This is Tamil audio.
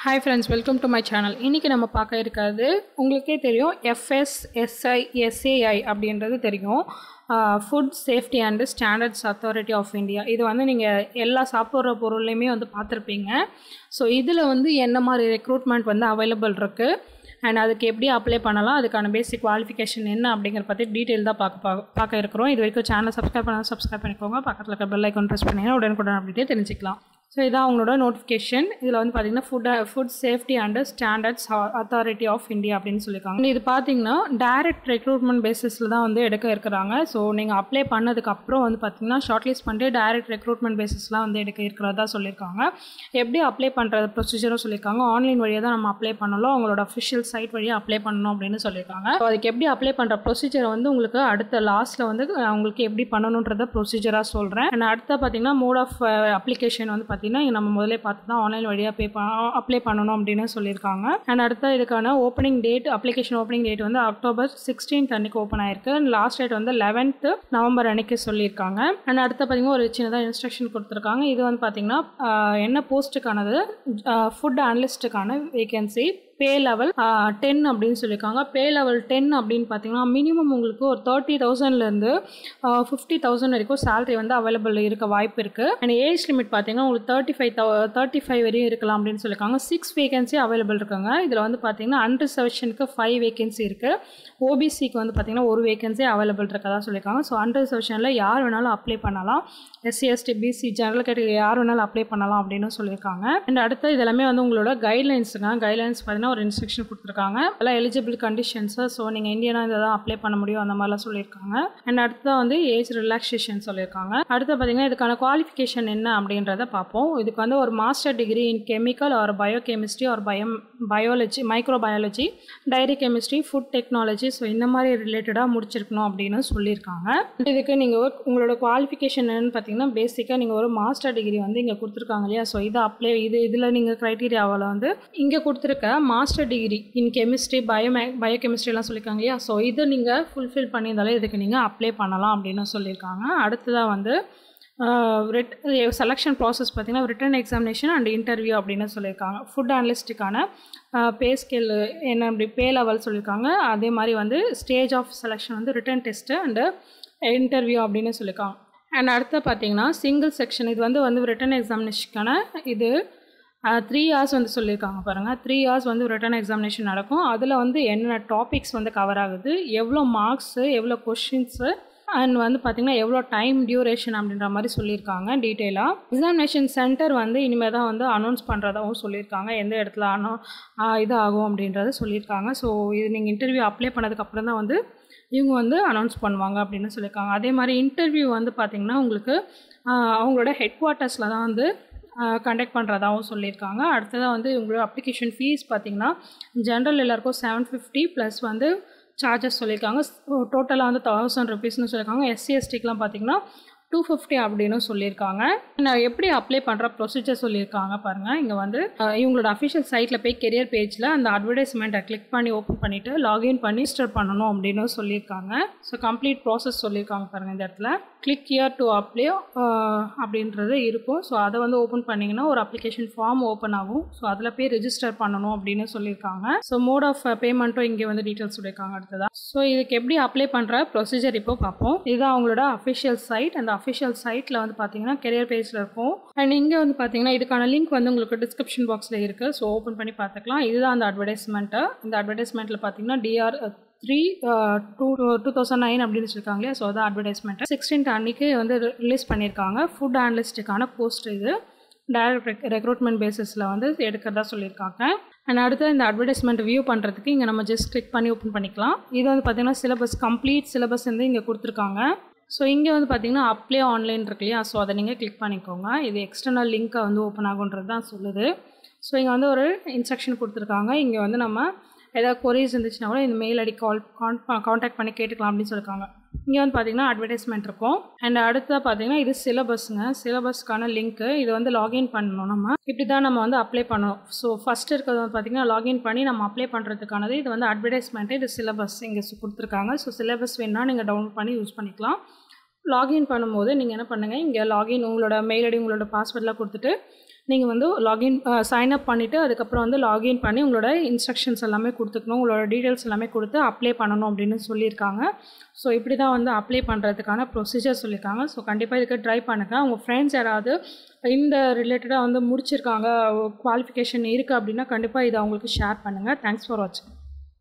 hi friends welcome to my channel இன்றைக்கி நம்ம பார்க்க இருக்கிறது உங்களுக்கே தெரியும் எஃப்எஸ் எஸ்ஐ எஸ்ஏஐ அப்படின்றது தெரியும் food safety and standards authority of India இது வந்து நீங்கள் எல்லா சாப்பிட்ற பொருள்லையுமே வந்து பார்த்துருப்பீங்க ஸோ இதில் வந்து என்ன மாதிரி ரெக்ரூட்மெண்ட் வந்து அவைலபிள் இருக்குது அண்ட் அதுக்கு எப்படி அப்ளை பண்ணலாம் அதுக்கான பேசிக் குவாலிஃபிகேஷன் என்ன அப்படிங்கிற பற்றி டீட்டெயில் தான் பார்க்க பா- பார்க்க இருக்கிறோம் இது வரைக்கும் சேனல் சப்ஸ்கிரைப் பண்ணால் சப்ஸ்கிரைப் பண்ணிக்கோங்க பக்கத்தில் இருக்க பெல் ஐக்கான் ப்ரெஸ் பண்ணிங்கன்னா உடனுக்குடன் அப்படியே தெரிஞ்சுக்கலாம் ஸோ இதான் அவங்களோட நோட்டிஃபிகேஷன் இதில் வந்து பார்த்தீங்கன்னா food food safety and standards authority of India அப்படின்னு சொல்லியிருக்காங்க இது பார்த்தீங்கன்னா டைரக்ட் ரெக்ரூட்மெண்ட் பேசிஸில் தான் வந்து எடுக்க இருக்கிறாங்க ஸோ நீங்கள் அப்ளை பண்ணதுக்கு அப்புறம் வந்து பார்த்தீங்கன்னா ஷார்ட் லிஸ்ட் பண்ணிட்டு டைரக்ட் ரெக்ரூட்மெண்ட் பேசிஸ்லாம் வந்து எடுக்க இருக்கிறதா சொல்லியிருக்காங்க எப்படி அப்ளை பண்ணுறது ப்ரொசீஜரும் சொல்லியிருக்காங்க ஆன்லைன் வழியாக தான் நம்ம அப்ளை பண்ணலாம் அவங்களோட அஃபிஷியல் சைட் வழியாக அப்ளை பண்ணணும் அப்படின்னு சொல்லியிருக்காங்க ஸோ அதுக்கு எப்படி அப்ளை பண்ணுற ப்ரொசீஜர் வந்து உங்களுக்கு அடுத்த லாஸ்ட்டில் வந்து நான் உங்களுக்கு எப்படி பண்ணணுன்றத ப்ரொசீஜராக சொல்கிறேன் அண்ட் அடுத்த பார்த்தீங்கன்னா மோட் ஆஃப் அப்ளிகேஷன் வந்து பார்த்தீங்கன்னா இங்க நம்ம முதல்ல பார்த்து தான் ஆன்லைன் வழியாக பே அப்ளை பண்ணணும் அப்படின்னு சொல்லியிருக்காங்க அண்ட் அடுத்த இதுக்கான opening date application opening date வந்து அக்டோபர் சிக்ஸ்டீன்த் அன்னைக்கு ஓப்பன் ஆயிருக்கு அண்ட் லாஸ்ட் டேட் வந்து லெவன்த்து நவம்பர் அன்னைக்கு சொல்லியிருக்காங்க அண்ட் அடுத்த பார்த்தீங்கன்னா ஒரு சின்னதாக இன்ஸ்ட்ரக்ஷன் கொடுத்துருக்காங்க இது வந்து பார்த்தீங்கன்னா ஆஹ், என்ன போஸ்ட்டுக்கானது ஃபுட் அனலிஸ்ட்டுக்கான வேகன்சி பே லெவல் டென் அப்படின்னு சொல்லியிருக்காங்க பே லெவல் டென் அப்படின்னு பார்த்தீங்கன்னா மினிமம் உங்களுக்கு ஒரு தேர்ட்டி தௌசண்ட்லேருந்து ஃபிஃப்டி தௌசண்ட் வரைக்கும் salary வந்து அவைலபிள் இருக்க வாய்ப்பு இருக்குது அண்ட் ஏஜ் லிமிட் பார்த்தீங்கன்னா உங்களுக்கு தேர்ட்டி ஃபைவ் தேர்ட்டி ஃபைவ் வரையும் இருக்கலாம் அப்படின்னு சொல்லியிருக்காங்க சிக்ஸ் வேகன்சி அவைலபிள் இருக்காங்க இதில் வந்து பார்த்தீங்கன்னா அன்ரிசர்வேஷனுக்கு ஃபைவ் வேகன்சி இருக்குது ஓபிசிக்கு வந்து பார்த்தீங்கன்னா ஒரு வேகன்சி அவைலபிள் இருக்கதா சொல்லியிருக்காங்க ஸோ அன்ரிசர்வேஷனில் யார் வேணாலும் அப்ளை பண்ணலாம் SC ST BC general category யார் வேணாலும் அப்ளை பண்ணலாம் அப்படின்னு சொல்லியிருக்காங்க அண்ட் அடுத்து இது எல்லாமே வந்து உங்களோட கைட்லைன்ஸுங்க கைட்லைன்ஸ் பார்த்தீங்கன்னா ஒரு இன்ஸ்ட்ரக்ஷன் கொடுத்துருக்காங்க எல்லாம் எலிஜிபிள் கண்டிஷன்ஸு ஸோ நீங்கள் இந்தியனாக இதை தான் அப்ளை பண்ண முடியும் அந்த மாதிரிலாம் சொல்லியிருக்காங்க அண்ட் அடுத்ததான் வந்து ஏஜ் ரிலாக்ஸேஷன் சொல்லியிருக்காங்க அடுத்து பார்த்தீங்கன்னா இதுக்கான குவாலிஃபிகேஷன் என்ன அப்படின்றத பார்ப்போம் இதுக்கு வந்து ஒரு மாஸ்டர் டிகிரி இன் கெமிக்கல் ஒரு பயோ கெமிஸ்ட்ரி ஒரு பயம் biology micro biology dairy chemistry food technology so இந்த மாதிரி ரிலேட்டடாக முடிச்சிருக்கணும் அப்படின்னு சொல்லியிருக்காங்க இதுக்கு நீங்கள் உங்களோட குவாலிஃபிகேஷன் என்னன்னு பார்த்தீங்கன்னா பேசிக்காக நீங்கள் ஒரு மாஸ்டர் டிகிரி வந்து இங்கே கொடுத்துருக்காங்க இல்லையா ஸோ இது அப்ளை இது இதில் நீங்கள் க்ரைட்டீரியாவில் வந்து இங்கே கொடுத்துருக்க master degree in chemistry bio bio கெமிஸ்ட்ரிலாம் சொல்லியிருக்காங்க இல்லையா ஸோ இதை நீங்கள் ஃபுல்ஃபில் பண்ணியிருந்தாலே இதுக்கு நீங்கள் அப்ளை பண்ணலாம் அப்படின்னு சொல்லியிருக்காங்க அடுத்ததாக வந்து செலெக்ஷன் ப்ராசஸ் பார்த்தீங்கன்னா ரிட்டன் எக்ஸாமினேஷன் அண்ட் இன்டர்வியூ அப்படின்னு சொல்லியிருக்காங்க ஃபுட் அனலிஸ்ட்டுக்கான பே ஸ்கேல் என்ன அப்படி பே லெவல் சொல்லியிருக்காங்க அதே மாதிரி வந்து ஸ்டேஜ் ஆஃப் செலெக்ஷன் வந்து ரிட்டன் டெஸ்ட்டு அண்டு இன்டர்வியூ அப்படின்னு சொல்லியிருக்காங்க அண்ட் அடுத்து பார்த்தீங்கன்னா சிங்கிள் செக்ஷன் இது வந்து வந்து ரிட்டன் எக்ஸாமினேஷனுக்கான இது த்ரீ ஹார்ஸ் வந்து சொல்லியிருக்காங்க பாருங்கள் த்ரீ ஹார்ஸ் வந்து ரிட்டன் எக்ஸாமினேஷன் நடக்கும் அதில் வந்து என்னென்ன டாபிக்ஸ் வந்து கவர் ஆகுது எவ்வளோ மார்க்ஸு எவ்வளோ கொஷின்ஸு அண்ட் வந்து பார்த்திங்கன்னா எவ்வளோ டைம் டியூரேஷன் அப்படின்ற மாதிரி சொல்லியிருக்காங்க டீட்டெயிலாக எக்ஸாமினேஷன் சென்டர் வந்து இனிமேல் தான் வந்து அனௌன்ஸ் பண்ணுறதாகவும் சொல்லியிருக்காங்க எந்த இடத்துல அனௌ இது ஆகும் அப்படின்றத சொல்லியிருக்காங்க ஸோ இது நீங்கள் இன்டர்வியூ அப்ளை பண்ணதுக்கப்புறம் தான் வந்து இவங்க வந்து அனௌன்ஸ் பண்ணுவாங்க அப்படின்னு சொல்லியிருக்காங்க அதே மாதிரி இன்டர்வியூ வந்து பார்த்திங்கன்னா உங்களுக்கு ஆஹ், அவங்களோட ஹெட் குவார்ட்டர்ஸில் தான் வந்து கண்டக்ட் பண்ணுறதாகவும் சொல்லியிருக்காங்க அடுத்ததாக வந்து உங்களோட அப்ளிகேஷன் ஃபீஸ் பார்த்தீங்கன்னா ஜென்ரல் எல்லாருக்கும் செவன் ஃபிஃப்டி ப்ளஸ் வந்து சார்ஜஸ் சொல்லியிருக்காங்க டோட்டலாக வந்து தௌசண்ட் ருபீஸ்னு சொல்லியிருக்காங்க எஸ்சி எஸ்டிக்கெலாம் பார்த்தீங்கன்னா டூ ஃபிஃப்டி அப்படின்னு சொல்லியிருக்காங்க நான் எப்படி அப்ளை பண்ணுற ப்ரொசீஜர் சொல்லியிருக்காங்க பாருங்கள் இங்கே வந்து அஹ், இவங்களோட அஃபிஷியல் சைட்டில் போய் கெரியர் பேஜில் அந்த அட்வர்டைஸ்மெண்ட்டை கிளிக் பண்ணி ஓப்பன் பண்ணிவிட்டு லாகின் பண்ணி ரிஜிஸ்டர் பண்ணணும் அப்படின்னு சொல்லியிருக்காங்க ஸோ கம்ப்ளீட் ப்ராசஸ் சொல்லியிருக்காங்க பாருங்கள் இந்த இடத்துல கிளிக் இயர் டு அப்ளை அப்படின்றது இருக்கும் ஸோ அதை வந்து ஓப்பன் பண்ணிங்கன்னா ஒரு அப்ளிகேஷன் ஃபார்ம் ஓப்பன் ஆகும் ஸோ அதில் போய் ரெஜிஸ்டர் பண்ணணும் அப்படின்னு சொல்லியிருக்காங்க ஸோ மோட் ஆஃப் பேமெண்ட்டும் இங்கே வந்து டீட்டெயில்ஸ் சொல்லியிருக்காங்க அடுத்ததா ஸோ இதுக்கு எப்படி அப்ளை பண்ணுற ப்ரொசீஜர் இப்போ பார்ப்போம் இதுதான் அவங்களோட அஃபிஷியல் சைட் அந்த அஃபிஷியல் சைட்டில் வந்து பார்த்தீங்கன்னா கெரியர் பேஜில் இருக்கும் அண்ட் இங்கே வந்து பார்த்தீங்கன்னா இதுக்கான லிங்க் வந்து உங்களுக்கு டிஸ்கிரிப்ஷன் பாக்ஸில் இருக்குது ஸோ ஓப்பன் பண்ணி பார்த்துக்கலாம் இதுதான் அந்த அட்வர்டைஸ்மெண்ட்டு இந்த அட்வர்டைஸ்மெண்ட்டில் பார்த்தீங்கன்னா DR three two two thousand nine அப்படின்னு சொல்லியிருக்காங்க இல்லையா ஸோ அதான் அட்வர்டைஸ்மெண்ட் சிக்ஸ்டீன்த் அன்னைக்கு வந்து ரிலீஸ் பண்ணியிருக்காங்க ஃபுட் அனலிஸ்ட்டுக்கான போஸ்ட் இது டைரக்ட் ரெக்ரூட்மெண்ட் பேசிஸில் வந்து எடுக்கிறதா சொல்லியிருக்காங்க அண்ட் அடுத்து இந்த அட்வர்டைஸ்மெண்ட் வியூ பண்ணுறதுக்கு இங்கே நம்ம ஜஸ்ட் கிளிக் பண்ணி ஓப்பன் பண்ணிக்கலாம் இது வந்து பார்த்திங்கன்னா சிலபஸ் கம்ப்ளீட் சிலபஸ் வந்து இங்கே கொடுத்துருக்காங்க ஸோ இங்கே வந்து பார்த்தீங்கன்னா அப்ளை ஆன்லைன் இருக்கு இல்லையா ஸோ அதை நீங்கள் கிளிக் பண்ணிக்கோங்க இது எக்ஸ்டர்னல் லிங்க்கை வந்து ஓப்பன் ஆகுன்றது தான் சொல்லுது ஸோ இங்கே வந்து ஒரு இன்ஸ்ட்ரக்ஷன் கொடுத்துருக்காங்க இங்கே வந்து நம்ம ஏதாவது கொரிஸ் இருந்துச்சுன்னா கூட இந்த மெயில் ஐடி கால் கான்டாக்ட் பண்ணி கேட்டுக்கலாம் அப்படின்னு சொல்லியிருக்காங்க இங்கே வந்து பார்த்தீங்கன்னா அட்வர்டைஸ்மெண்ட் இருக்கும் அண்ட் அடுத்ததாக பார்த்தீங்கன்னா இது சிலபஸ்ங்க சிலபஸ்க்கான லிங்க்கு இது வந்து லாகின் பண்ணணும் நம்ம இப்படி தான் நம்ம வந்து அப்ளை பண்ணணும் ஸோ ஃபஸ்ட் இருக்கிறது வந்து பார்த்தீங்கன்னா லாகின் பண்ணி நம்ம அப்ளை பண்ணுறதுக்கானது இது வந்து அட்வர்டைஸ்மெண்ட்டு இது சிலபஸ் இங்கே கொடுத்துருக்காங்க ஸோ சிலபஸ் வேணால் நீங்கள் டவுன்லோட் பண்ணி யூஸ் பண்ணிக்கலாம் லாகின் பண்ணும்போது நீங்கள் என்ன பண்ணுங்கள் இங்கே லாகின் உங்களோட மெயில் ஐடி உங்களோட பாஸ்வேர்ட்லாம் கொடுத்துட்டு நீங்கள் வந்து லாகின் சைன் அப் பண்ணிவிட்டு அதுக்கப்புறம் வந்து லாகின் பண்ணி உங்களோட இன்ஸ்ட்ரக்ஷன்ஸ் எல்லாமே கொடுத்துக்கணும் உங்களோட டீட்டெயில்ஸ் எல்லாமே கொடுத்து அப்ளை பண்ணணும் அப்படின்னு சொல்லியிருக்காங்க ஸோ இப்படி தான் வந்து அப்ளை பண்ணுறதுக்கான ப்ரொசீஜர் சொல்லியிருக்காங்க ஸோ கண்டிப்பாக இதுக்கு ட்ரை பண்ணுங்கள் உங்கள் ஃப்ரெண்ட்ஸ் யாராவது இந்த ரிலேட்டடாக வந்து முடிச்சிருக்காங்க குவாலிஃபிகேஷன் இருக்குது அப்படின்னா கண்டிப்பாக இதை அவங்களுக்கு ஷேர் பண்ணுங்கள் தேங்க்ஸ் ஃபார் வாட்சிங்